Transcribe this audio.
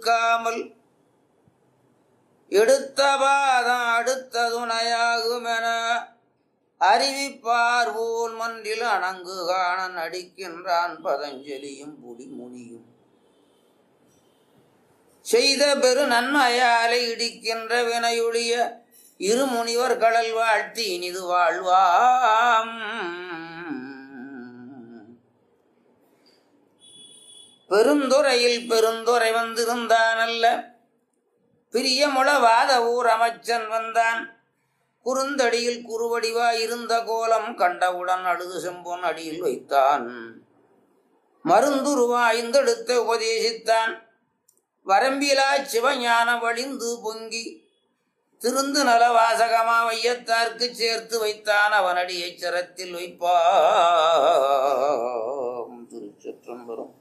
காமல் எடுத்த பாதம் அடுத்த துணையாகுமென அறிவிப்பார் போல் மன்றில் அணங்கு காண நடிக்கின்றான் பதஞ்சலியும் புலிமுனியும் செய்த பெரு நன்மையாலை இடிக்கின்ற வினையுடைய இருமுனிவர் கடல் வாழ்த்தி இனிது வாழ்வாம் பெருந்துறையில் பெருந்துறை வந்திருந்தானல்ல பிரியமுளவாத ஊர் அமைச்சன் வந்தான் குறுந்தடியில் குறுவடிவாய் இருந்த கோலம் கண்டவுடன் அழுது செம்பொன் அடியில் வைத்தான் மருந்துருவாய்ந்தெடுத்த உபதேசித்தான் வரம்பிலா சிவஞான வழிந்து பொங்கி திருந்து நல வாசகமா வையத்தார்க்கு சேர்த்து வைத்தான் அவனடியை சிரத்தில் வைப்பாம் திருச்சிற்றம்பலம்